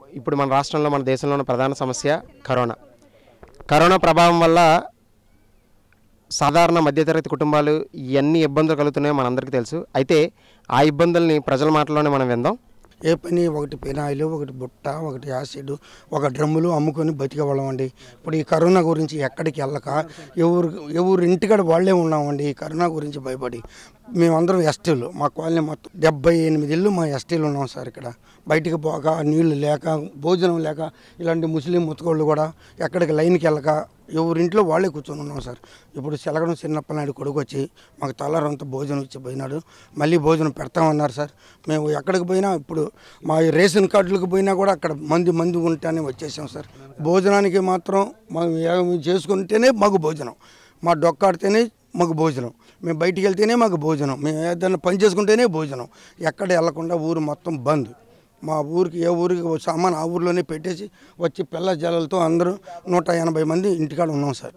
ఇప్పుడు మన రాష్ట్రంలో మన దేశంలో ఉన్న ప్రధాన సమస్య కరోనా కరోనా ప్రభావం వల్ల సాధారణ మధ్యతరగతి కుటుంబాలు ఎన్ని ఇబ్బందులు కలుగుతున్నాయో మనందరికీ తెలుసు అయితే ఆ ఇబ్బందుల్ని ప్రజల మాటల్లోనే మనం విందాం ఏ పని ఒకటి పెనాయిలు ఒకటి బుట్ట ఒకటి యాసిడ్ ఒక డ్రమ్ములు అమ్ముకొని బతికేవాళ్ళం అండి ఇప్పుడు ఈ కరోనా గురించి ఎక్కడికి వెళ్ళక ఎవరు ఎవరు ఇంటికాడ వాళ్ళే ఉన్నామండి ఈ కరోనా గురించి భయపడి మేమందరం ఎస్టీలు మా కాలనీ మొత్తం డెబ్బై ఎనిమిది ఇల్లు మా ఎస్టీలు ఉన్నాం సార్ ఇక్కడ బయటికి పోక నీళ్లు లేక భోజనం లేక ఇలాంటి ముస్లిం ముతకోళ్ళు కూడా ఎక్కడికి లైన్కి వెళ్ళక ఎవరింట్లో వాళ్ళే కూర్చొని ఉన్నాం సార్ ఇప్పుడు సెలగడం చిన్నప్ప నాయుడు కొడుకు వచ్చి మాకు తలారంతా భోజనం ఇచ్చి పోయినాడు మళ్ళీ భోజనం పెడతామన్నారు సార్ మేము ఎక్కడికి పోయినా ఇప్పుడు మా ఈ రేషన్ కార్డులకు పోయినా కూడా అక్కడ మంది మంది ఉంటేనే వచ్చేసాం సార్ భోజనానికి మాత్రం మేము ఏమి చేసుకుంటేనే మాకు భోజనం మా డొక్కాడితేనే మాకు భోజనం మేము బయటికి వెళ్తేనే మాకు భోజనం మేము ఏదైనా పని చేసుకుంటేనే భోజనం ఎక్కడ వెళ్లకుండా ఊరు మొత్తం బంద్ మా ఊరికి ఏ ఊరికి ఓ సామాన్ ఆ ఊర్లోనే పెట్టేసి వచ్చి పిల్ల జల్లలతో అందరూ నూట ఎనభై మంది ఇంటికాడ ఉన్నాం సార్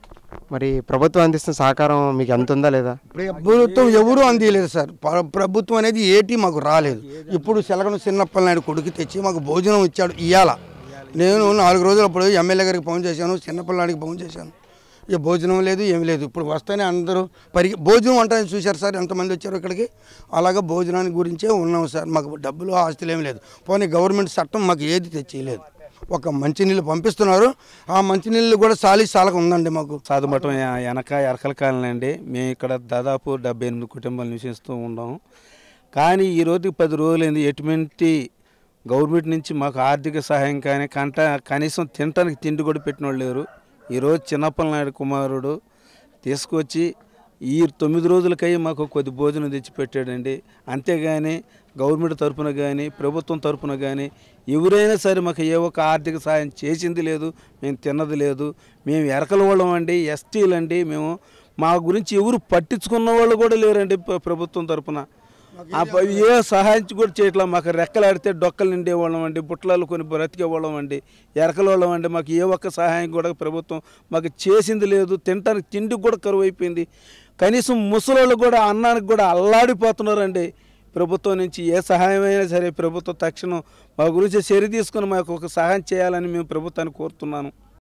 మరి ప్రభుత్వం అందిస్తున్న సహకారం మీకు ఎంత ఉందా లేదా ప్రభుత్వం ఎవరూ అందియలేదు సార్ ప్ర- ప్రభుత్వం అనేది ఏటి మాకు రాలేదు ఇప్పుడు సెలగను చిన్నప్పల నాయుడు కొడుకు తెచ్చి మాకు భోజనం ఇచ్చాడు ఇవాళ నేను నాలుగు రోజులు అప్పుడు ఎమ్మెల్యే గారికి ఫోన్ చేశాను చిన్నప్పల నాయుడికి ఫోన్ చేశాను ఇక భోజనం లేదు ఏమి లేదు ఇప్పుడు వస్తేనే అందరూ పరిగి భోజనం అంటారని చూశారు సార్ ఎంతమంది వచ్చారు ఇక్కడికి అలాగా భోజనానికి గురించే ఉన్నాం సార్ మాకు డబ్బులు ఆస్తులు ఏమి లేదు పోనీ గవర్నమెంట్ చట్టం మాకు ఏది తెచ్చేయలేదు ఒక మంచినీళ్ళు పంపిస్తున్నారు ఆ మంచినీళ్ళు కూడా సాలి సాలక ఉందండి మాకు సాధుమఠం ఎ- వెనక ఎరకల కాలనీ అండి మేము ఇక్కడ దాదాపు డెబ్బై ఎనిమిది కుటుంబాలు నివసిస్తూ ఉన్నాం కానీ ఈ రోజుకి పది రోజులైంది ఎటువంటి గవర్నమెంట్ నుంచి మాకు ఆర్థిక సహాయం కానీ కంట కనీసం తినటానికి తిండి కూడా పెట్టిన వాళ్ళు లేరు ఈరోజు చిన్నప్పల నాయుడు కుమారుడు తీసుకొచ్చి ఈ తొమ్మిది రోజులకై మాకు కొద్ది భోజనం తెచ్చి పెట్టాడండి అంతేగాని గవర్నమెంట్ తరపున కానీ ప్రభుత్వం తరపున కానీ ఎవరైనా సరే మాకు ఏ ఒక్క ఆర్థిక సహాయం చేసింది లేదు మేము తిన్నది లేదు మేము ఎరకల వాళ్ళం అండి ఎస్టీలు అండి మేము మా గురించి ఎవరు పట్టించుకున్న వాళ్ళు కూడా లేరండి ప్ర- ప్రభుత్వం తరపున ఆ ప- ఏ సహాయం కూడా చేయట్లా మాకు రెక్కలాడితే డొక్కలు నిండేవాళ్ళం అండి బుట్టలు కొని బ్రతికేవాళ్ళం అండి ఎరకల వాళ్ళం అండి మాకు ఏ ఒక్క సహాయం కూడా ప్రభుత్వం మాకు చేసింది లేదు తినటానికి తిండికి కూడా కరువు అయిపోయింది కనీసం ముసలోళ్ళు కూడా అన్నానికి కూడా అల్లాడిపోతున్నారండి ప్రభుత్వం నుంచి ఏ సహాయం అయినా సరే ప్రభుత్వం తక్షణం మా గురించి చర్య తీసుకుని మాకు ఒక సహాయం చేయాలని మేము ప్రభుత్వాన్ని కోరుతున్నాను